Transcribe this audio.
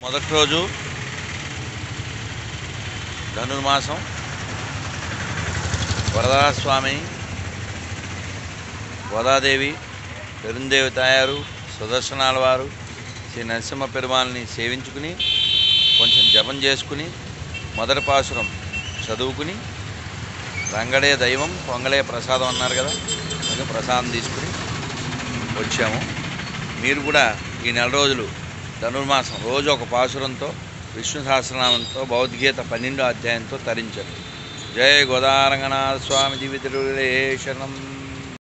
మొదటి రోజు ధనుర్మాసం వరదరాస్వామి గోదాదేవి పెరుందేవి తాయారు సుదర్శనాల వారు శ్రీ నరసింహ పెరుమాల్ని సేవించుకుని కొంచెం జపం చేసుకుని మొదటి పాసురం చదువుకుని రంగడే దైవం పొంగలే ప్రసాదం అన్నారు కదా అందుకే ప్రసాదం తీసుకుని వచ్చాము మీరు కూడా ఈ నెల రోజులు ధనుర్మాసం రోజు ఒక పాసురంతో విష్ణు సహస్రనామంతో భగవద్గీత పన్నెండో అధ్యాయంతో తరించండి జయ గోదారంగనాథ స్వామి జీవిత శరణం